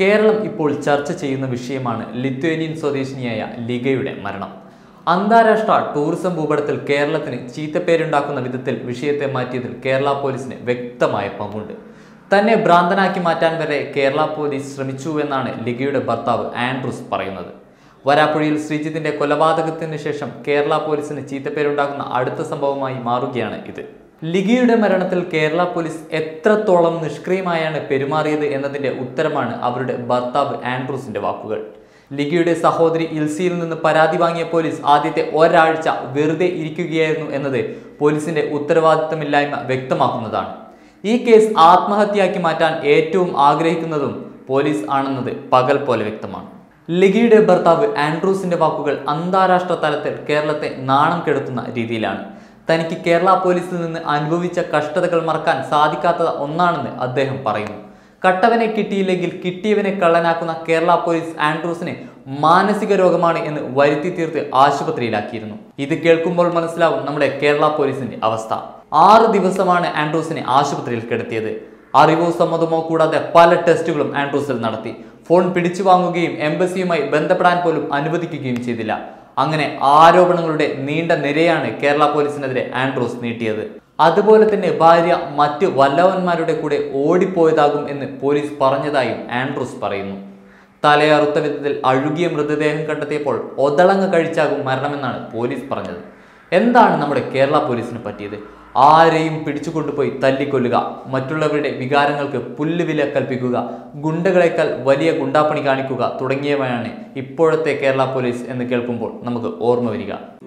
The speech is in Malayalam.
കേരളം ഇപ്പോൾ ചർച്ച ചെയ്യുന്ന വിഷയമാണ് ലിത്വേനിയൻ സ്വദേശിനിയായ ലിഗയുടെ മരണം അന്താരാഷ്ട്ര ടൂറിസം ഭൂപടത്തിൽ കേരളത്തിന് ചീത്തപ്പേരുണ്ടാക്കുന്ന വിധത്തിൽ വിഷയത്തെ മാറ്റിയതിൽ കേരള പോലീസിന് വ്യക്തമായ പങ്കുണ്ട് തന്നെ ഭ്രാന്തനാക്കി മാറ്റാൻ വരെ കേരള പോലീസ് ശ്രമിച്ചു എന്നാണ് ലിഗയുടെ ഭർത്താവ് ആൻഡ്രൂസ് പറയുന്നത് വരാപ്പുഴയിൽ ശ്രീജിത്തിന്റെ കൊലപാതകത്തിന് ശേഷം കേരള പോലീസിന് ചീത്തപ്പേരുണ്ടാക്കുന്ന അടുത്ത സംഭവമായി മാറുകയാണ് ഇത് ലിഗിയുടെ മരണത്തിൽ കേരള പോലീസ് എത്രത്തോളം നിഷ്ക്രിയമായാണ് പെരുമാറിയത് എന്നതിന്റെ ഉത്തരമാണ് അവരുടെ ഭർത്താവ് ആൻഡ്രൂസിന്റെ വാക്കുകൾ ലിഗിയുടെ സഹോദരി ഇൽസിയിൽ നിന്ന് പരാതി വാങ്ങിയ പോലീസ് ആദ്യത്തെ ഒരാഴ്ച വെറുതെ ഇരിക്കുകയായിരുന്നു എന്നത് പോലീസിന്റെ ഉത്തരവാദിത്തമില്ലായ്മ വ്യക്തമാക്കുന്നതാണ് ഈ കേസ് ആത്മഹത്യയാക്കി മാറ്റാൻ ഏറ്റവും ആഗ്രഹിക്കുന്നതും പോലീസ് ആണെന്നത് പകൽ പോലെ വ്യക്തമാണ് ലിഗിയുടെ ഭർത്താവ് ആൻഡ്രൂസിന്റെ വാക്കുകൾ അന്താരാഷ്ട്ര തലത്തിൽ കേരളത്തെ നാണം കെടുത്തുന്ന രീതിയിലാണ് തനിക്ക് കേരള പോലീസിൽ നിന്ന് അനുഭവിച്ച കഷ്ടതകൾ മറക്കാൻ സാധിക്കാത്തത് ഒന്നാണെന്ന് അദ്ദേഹം പറയുന്നു കട്ടവനെ കിട്ടിയില്ലെങ്കിൽ കിട്ടിയവനെ കള്ളനാക്കുന്ന കേരള പോലീസ് ആൻഡ്രൂസിന് മാനസിക രോഗമാണ് എന്ന് വരുത്തി തീർത്ത് ആശുപത്രിയിലാക്കിയിരുന്നു ഇത് കേൾക്കുമ്പോൾ മനസ്സിലാവും നമ്മുടെ കേരള പോലീസിന്റെ അവസ്ഥ ആറ് ദിവസമാണ് ആൻഡ്രൂസിനെ ആശുപത്രിയിൽ കിടത്തിയത് അറിവോ സമ്മതമോ കൂടാതെ പല ടെസ്റ്റുകളും ആൻഡ്രൂസിൽ നടത്തി ഫോൺ പിടിച്ചു വാങ്ങുകയും എംബസിയുമായി ബന്ധപ്പെടാൻ പോലും അനുവദിക്കുകയും ചെയ്തില്ല അങ്ങനെ ആരോപണങ്ങളുടെ നീണ്ട നിരയാണ് കേരള പോലീസിനെതിരെ ആൻഡ്രൂസ് നീട്ടിയത് അതുപോലെ തന്നെ ഭാര്യ മറ്റ് വല്ലവന്മാരുടെ കൂടെ ഓടിപ്പോയതാകും എന്ന് പോലീസ് പറഞ്ഞതായും ആൻഡ്രൂസ് പറയുന്നു തലയറുത്ത വിധത്തിൽ അഴുകിയ മൃതദേഹം കണ്ടെത്തിയപ്പോൾ ഒതളങ്ങ് കഴിച്ചാകും മരണമെന്നാണ് പോലീസ് പറഞ്ഞത് എന്താണ് നമ്മുടെ കേരള പോലീസിന് പറ്റിയത് ആരെയും പിടിച്ചുകൊണ്ടുപോയി തല്ലിക്കൊല്ലുക മറ്റുള്ളവരുടെ വികാരങ്ങൾക്ക് പുല്ലുവില കൽപ്പിക്കുക ഗുണ്ടകളെക്കാൾ വലിയ ഗുണ്ടാപ്പണി കാണിക്കുക തുടങ്ങിയവയാണ് ഇപ്പോഴത്തെ കേരള പോലീസ് എന്ന് കേൾക്കുമ്പോൾ നമുക്ക് ഓർമ്മ വരിക